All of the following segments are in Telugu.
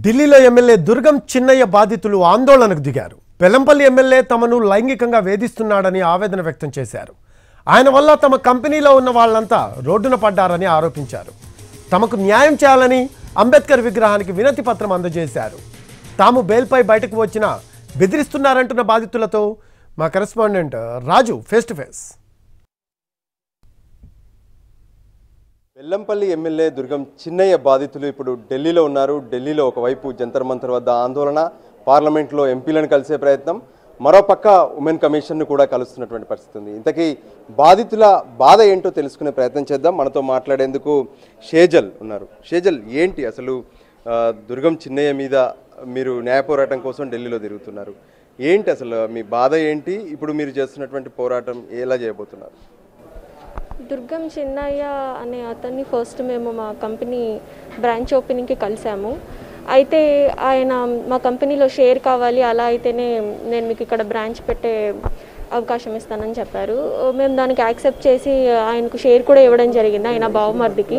ఢిల్లీలో ఎమ్మెల్యే దుర్గం చిన్నయ్య బాధితులు ఆందోళనకు దిగారు బెల్లంపల్లి ఎమ్మెల్యే తమను లైంగికంగా వేధిస్తున్నాడని ఆవేదన వ్యక్తం చేశారు ఆయన వల్ల తమ కంపెనీలో ఉన్న వాళ్ళంతా రోడ్డున పడ్డారని ఆరోపించారు తమకు న్యాయం చేయాలని అంబేద్కర్ విగ్రహానికి వినతి పత్రం అందజేశారు తాము బెయిల్పై బయటకు వచ్చినా బెదిరిస్తున్నారంటున్న బాధితులతో మా correspondent Raju face to face Bellampalli MLA Durgam Chinnaiah బాధితులు ఇప్పుడు ఢిల్లీలో ఉన్నారు ఢిల్లీలో ఒకవైపు జంతర్ మంతర్ వద్ద ఆందోళన పార్లమెంట్లో ఎంపీలను కలిసే ప్రయత్నం మరోపక్క ఉమెన్ కమిషన్ను కూడా కలుస్తున్నటువంటి పరిస్థితి ఉంది ఇంతకీ బాధితుల బాధ ఏంటో తెలుసుకునే ప్రయత్నం చేద్దాం మనతో మాట్లాడేందుకు షేజల్ ఉన్నారు షేజల్ ఏంటి అసలు ఆ, దుర్గం చిన్నయ్య మీద మీరు న్యాయ పోరాటం కోసం ఢిల్లీలో తిరుగుతున్నారు ఏంటి అసలు మీ బాధ ఏంటి ఇప్పుడు మీరు చేస్తున్నటువంటి పోరాటం ఎలా చేయబోతున్నారు దుర్గం చిన్నయ్య అనే అతన్ని ఫస్ట్ మేము మా కంపెనీ బ్రాంచ్ ఓపెనింగ్కి కలిసాము అయితే ఆయన మా కంపెనీలో షేర్ కావాలి అలా అయితేనే నేను మీకు ఇక్కడ బ్రాంచ్ పెట్టే అవకాశం ఇస్తానని చెప్పారు మేము దానికి యాక్సెప్ట్ చేసి ఆయనకు షేర్ కూడా ఇవ్వడం జరిగింది ఆయన బావమర్దికి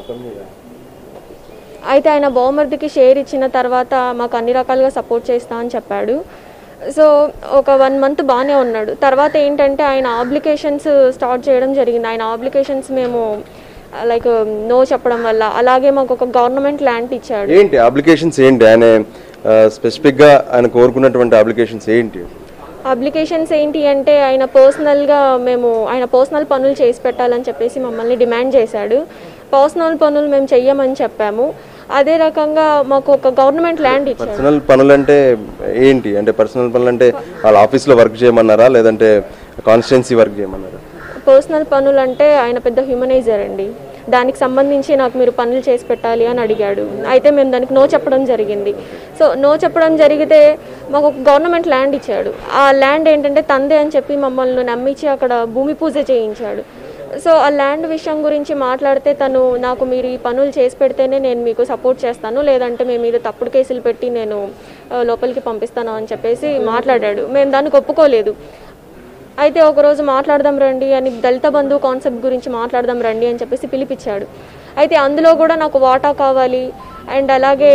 అయితే ఆయన బహుమతికి షేర్ ఇచ్చిన తర్వాత మాకు అన్ని రకాలుగా సపోర్ట్ చేస్తా అని చెప్పాడు సో ఒక వన్ మంత్ బాగానే ఉన్నాడు తర్వాత ఏంటంటే ఆయన ఆబ్లికేషన్స్ స్టార్ట్ చేయడం జరిగింది ఆయన ఆబ్లికేషన్స్ మేము లైక్ నో చెప్పడం వల్ల అలాగే మాకు ఒక గవర్నమెంట్ ల్యాండ్ ఇచ్చాడు ఏంటి అప్లికేషన్స్ ఏంటి ఆయన స్పెసిఫిక్ గా ఆయన కోరుకున్నటువంటి అప్లికేషన్స్ ఏంటి అప్లికేషన్స్ ఏంటి అంటే ఆయన పర్సనల్గా మేము ఆయన పర్సనల్ పనులు చేసి పెట్టాలని చెప్పేసి మమ్మల్ని డిమాండ్ చేశాడు పర్సనల్ పనులు మేము చెయ్యమని చెప్పాము అదే రకంగా మాకు ఒక గవర్నమెంట్ ల్యాండ్ ఇచ్చాడు పర్సనల్ పనులు అంటే ఏంటి అంటే పర్సనల్ పనులు అంటే వాళ్ళ ఆఫీస్ లో వర్క్ చేయమన్నారా లేదంటే కాన్స్టిట్యున్సీ వర్క్ చేయమన్నారా పర్సనల్ పనులు అంటే ఆయన పెద్ద హ్యూమనైజర్ అండి దానికి సంబంధించి నాకు మీరు పనులు చేసి పెట్టాలి అని అడిగాడు అయితే మేము దానికి నో చెప్పడం జరిగింది సో నో చెప్పడం జరిగితే మాకు ఒక గవర్నమెంట్ ల్యాండ్ ఇచ్చాడు ఆ ల్యాండ్ ఏంటంటే తందే అని చెప్పి మమ్మల్ని నమ్మించి అక్కడ భూమి పూజ చేయించాడు సో ఆ ల్యాండ్ విషయం గురించి మాట్లాడితే తను నాకు మీరు ఈ పనులు చేసి పెడితేనే నేను మీకు సపోర్ట్ చేస్తాను లేదంటే మేము మీద తప్పుడు కేసులు పెట్టి నేను ఆ, లోపలికి పంపిస్తాను అని చెప్పేసి మాట్లాడాడు మేము దానికి ఒప్పుకోలేదు అయితే ఒకరోజు మాట్లాడదాం రండి అని దళిత బంధు కాన్సెప్ట్ గురించి మాట్లాడదాం రండి అని చెప్పేసి పిలిపించాడు అయితే అందులో కూడా నాకు వాటా కావాలి అండ్ అలాగే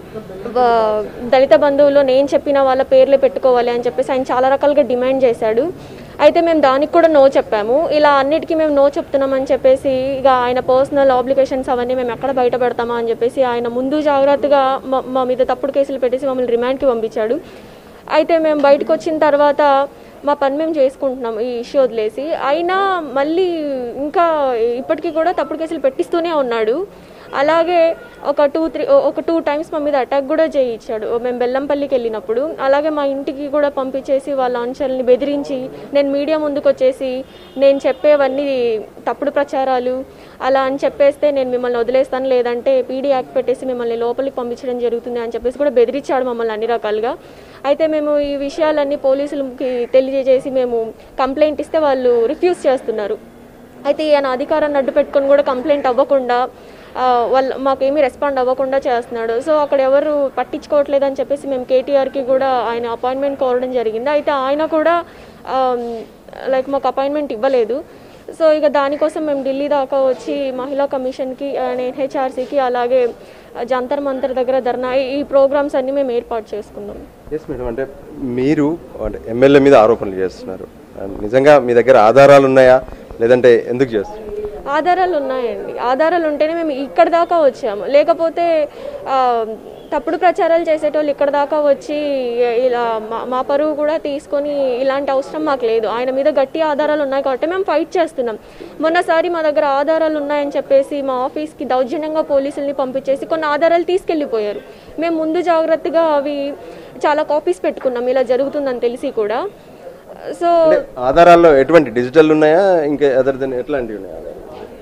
వా- దళిత బంధువులో నేను చెప్పిన వాళ్ళ పేర్లే పెట్టుకోవాలి అని చెప్పేసి ఆయన చాలా రకాలుగా డిమాండ్ చేశాడు అయితే మేము దానికి కూడా నో చెప్పాము ఇలా అన్నిటికీ మేము నో చెప్తున్నామని చెప్పేసి ఇక ఆయన పర్సనల్ ఆబ్లికేషన్స్ అవన్నీ మేము ఎక్కడ బయట పెడతామా అని చెప్పేసి ఆయన ముందు జాగ్రత్తగా మా- మా మీద తప్పుడు కేసులు పెట్టేసి మమ్మల్ని రిమాండ్కి పంపించాడు అయితే మేము బయటకు వచ్చిన తర్వాత మా పని మేము చేసుకుంటున్నాం ఈ ఇష్యూ వదిలేసి అయినా మళ్ళీ ఇంకా ఇప్పటికీ కూడా తప్పుడు కేసులు పెట్టిస్తూనే ఉన్నాడు అలాగే ఒక టూ త్రీ ఒక టూ టైమ్స్ మా మీద అటాక్ కూడా చేయించాడు మేము బెల్లంపల్లికి వెళ్ళినప్పుడు అలాగే మా ఇంటికి కూడా పంపించేసి వాళ్ళ అంశాలని బెదిరించి నేను మీడియా ముందుకు వచ్చేసి నేను చెప్పేవన్నీ తప్పుడు ప్రచారాలు అలా అని చెప్పేస్తే నేను మిమ్మల్ని వదిలేస్తాను లేదంటే పీడీ యాక్ట్ పెట్టేసి మిమ్మల్ని లోపలికి పంపించడం జరుగుతుంది అని చెప్పేసి కూడా బెదిరించాడు మమ్మల్ని అన్ని రకాలుగా అయితే మేము ఈ విషయాలన్నీ పోలీసులకి తెలియజేసి మేము కంప్లైంట్ ఇస్తే వాళ్ళు రిఫ్యూజ్ చేస్తున్నారు అయితే ఈయన అధికారాన్ని అడ్డు పెట్టుకొని కూడా కంప్లైంట్ అవ్వకుండా ఆ, వాళ్ళు మాకేమీ రెస్పాండ్ అవ్వకుండా చేస్తున్నాడు సో అక్కడ ఎవరు పట్టించుకోవట్లేదు అని చెప్పేసి మేము కేటీఆర్కి కూడా ఆయన అపాయింట్మెంట్ కోరడం జరిగింది అయితే ఆయన కూడా లైక్ మాకు అపాయింట్మెంట్ ఇవ్వలేదు సో ఇక దానికోసం మేము ఢిల్లీ దాకా వచ్చి మహిళా కమిషన్కి అండ్ ఎన్హెచ్ఆర్సీకి అలాగే జంతర్ మంతర్ దగ్గర ధర్నా ఈ- ఈ ప్రోగ్రామ్స్ అన్నీ మేము ఏర్పాటు చేసుకున్నాం ఎస్ మేడం అంటే మీరు అంటే ఎమ్మెల్యే మీద ఆరోపణలు చేస్తున్నారు నిజంగా మీ దగ్గర ఆధారాలు ఉన్నాయా లేదంటే ఎందుకు చేస్తున్నారు ఆధారాలు ఉన్నాయండి ఆధారాలు ఉంటేనే మేము ఇక్కడ దాకా వచ్చాము లేకపోతే ఆ, తప్పుడు ప్రచారాలు చేసేటోళ్ళు ఇక్కడ దాకా వచ్చి ఇలా మా- మా పరువు కూడా తీసుకొని ఇలాంటి అవసరం మాకు లేదు ఆయన మీద గట్టి ఆధారాలు ఉన్నాయి కాబట్టి మేము ఫైట్ చేస్తున్నాం మొన్నసారి మా దగ్గర ఆధారాలు ఉన్నాయని చెప్పేసి మా ఆఫీస్కి దౌర్జన్యంగా పోలీసుల్ని పంపించేసి కొన్ని ఆధారాలు తీసుకెళ్ళిపోయారు మేము ముందు జాగ్రత్తగా అవి చాలా కాపీస్ పెట్టుకున్నాం ఇలా జరుగుతుందని తెలిసి కూడా సో అంటే ఆధారాల్లో ఎటువంటి డిజిటల్ ఉన్నాయా ఇంకా అదర్ దెన్ ఎట్లాంటివి ఉన్నాయా ఆధారాలు?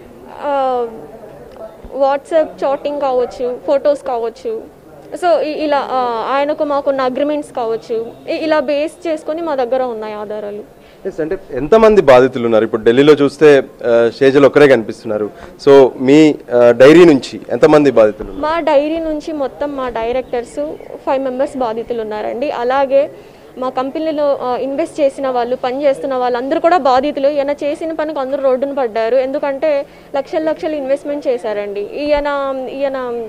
వాట్సాప్ చాటింగ్ కావచ్చు ఫొటోస్ కావచ్చు సో ఇ- ఇలా ఆ, ఆయనకు మాకున్న అగ్రిమెంట్స్ కావచ్చు ఇ- ఇలా బేస్ చేసుకొని మా దగ్గర ఉన్నాయి ఆధారాలు ఎస్ అంటే ఎంతమంది బాధితులు ఉన్నారు ఇప్పుడు ఢిల్లీలో చూస్తే ఆ, షేజల్ ఒక్కరే కనిపిస్తున్నారు సో మీ ఆ, డైరీ నుంచి ఎంతమంది బాధితులు ఉన్నారు మా డైరీ నుంచి మొత్తం మా డైరెక్టర్స్ ఫైవ్ మెంబర్స్ బాధితులు ఉన్నారండి అలాగే మా కంపెనీలో ఆ, ఇన్వెస్ట్ చేసిన వాళ్ళు పని చేస్తున్న వాళ్ళందరూ కూడా బాధితులు ఈయన చేసిన పనికి అందరూ రోడ్డున పడ్డారు ఎందుకంటే లక్షల లక్షలు ఇన్వెస్ట్మెంట్ చేశారండి ఈయన ఈయన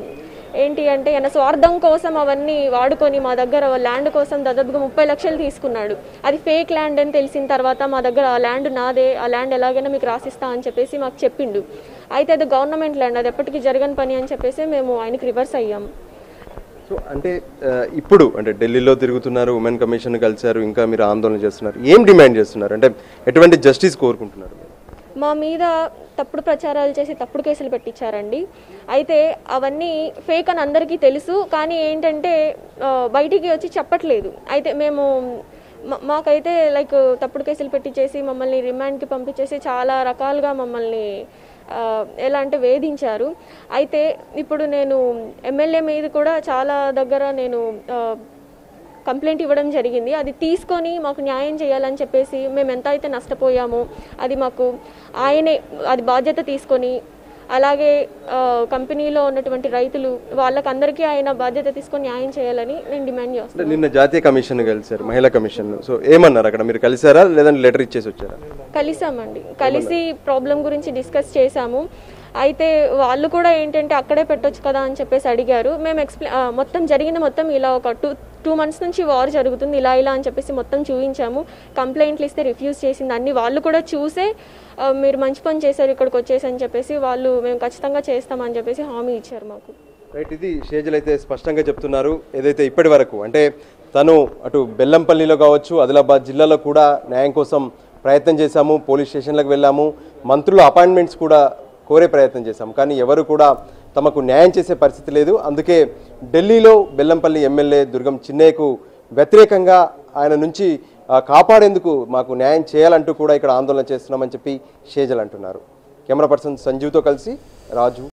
ఏంటి అంటే ఆయన స్వార్థం కోసం అవన్నీ వాడుకొని మా దగ్గర ల్యాండ్ కోసం దాదాపుగా ముప్పై లక్షలు తీసుకున్నాడు అది ఫేక్ ల్యాండ్ అని తెలిసిన తర్వాత మా దగ్గర ఆ ల్యాండ్ నాదే ఆ ల్యాండ్ ఎలాగైనా మీకు రాసిస్తా అని చెప్పేసి మాకు చెప్పిండు అయితే అది గవర్నమెంట్ ల్యాండ్ అది ఎప్పటికీ జరగని పని అని చెప్పేసి మేము ఆయనకి రివర్స్ అయ్యాము సో అంటే ఆ, ఇప్పుడు అంటే ఢిల్లీలో తిరుగుతున్నారు ఉమెన్ కమిషన్ కలిశారు ఇంకా మీరు ఆందోళన చేస్తున్నారు ఏం డిమాండ్ చేస్తున్నారు అంటే ఎటువంటి జస్టిస్ కోరుకుంటున్నారు మీరు? మా మీద తప్పుడు ప్రచారాలు చేసి తప్పుడు కేసులు పెట్టించారండి అయితే అవన్నీ ఫేక్ అని అందరికీ తెలుసు కానీ ఏంటంటే ఆ, బయటికి వచ్చి చెప్పట్లేదు అయితే మేము మా- మాకైతే లైక్ తప్పుడు కేసులు పెట్టించేసి మమ్మల్ని రిమాండ్కి పంపించేసి చాలా రకాలుగా మమ్మల్ని ఆ, ఎలా అంటే వేధించారు అయితే ఇప్పుడు నేను ఎమ్మెల్యే మీద కూడా చాలా దగ్గర నేను ఆ, కంప్లైంట్ ఇవ్వడం జరిగింది అది తీసుకొని మాకు న్యాయం చేయాలని చెప్పేసి మేము ఎంత అయితే నష్టపోయామో అది మాకు ఆయనే అది బాధ్యత తీసుకొని అలాగే ఆ, కంపెనీలో ఉన్నటువంటి రైతులు వాళ్ళకందరికీ ఆయన బాధ్యత తీసుకొని న్యాయం చేయాలని నేను డిమాండ్ చేస్తున్నాను అంటే నిన్న జాతీయ కమిషన్ కలిశారు మహిళా కమిషన్ సో ఏమన్నారు అక్కడ మీరు కలిసారా లేదంటే లెటర్ ఇచ్చేసి వచ్చారా కలిసామండి కలిసి ప్రాబ్లం గురించి డిస్కస్ చేశాము అయితే వాళ్ళు కూడా ఏంటంటే అక్కడే పెట్టొచ్చు కదా అని చెప్పేసి అడిగారు మేము ఎక్స్ప్లె ఆ, మొత్తం జరిగింది మొత్తం ఇలా ఒక టూ టూ మంత్స్ నుంచి వార్ జరుగుతుంది ఇలా ఇలా అని చెప్పేసి మొత్తం చూపించాము కంప్లైంట్లు ఇస్తే రిఫ్యూజ్ చేసింది అన్ని వాళ్ళు కూడా చూసే ఆ, మీరు మంచి పని చేశారు ఇక్కడికి వచ్చేసి అని చెప్పేసి వాళ్ళు మేము ఖచ్చితంగా చేస్తామని చెప్పేసి హామీ ఇచ్చారు మాకు రైట్ ఇది షేజల్ అయితే స్పష్టంగా చెప్తున్నారు ఏదైతే ఇప్పటి వరకు అంటే తను అటు బెల్లంపల్లిలో కావచ్చు ఆదిలాబాద్ జిల్లాలో కూడా న్యాయం కోసం ప్రయత్నం చేశాము పోలీస్ స్టేషన్లకు వెళ్ళాము మంత్రుల అపాయింట్మెంట్స్ కూడా కోరే ప్రయత్నం చేశాము కానీ ఎవరు కూడా తమకు న్యాయం చేసే పరిస్థితి లేదు అందుకే ఢిల్లీలో బెల్లంపల్లి ఎమ్మెల్యే దుర్గం చిన్నయ్యకు వ్యతిరేకంగా ఆయన నుంచి ఆ, కాపాడేందుకు మాకు న్యాయం చేయాలంటూ కూడా ఇక్కడ ఆందోళన చేస్తున్నామని చెప్పి షేజల్ అంటున్నారు కెమెరా పర్సన్ సంజీవ్తో కలిసి రాజు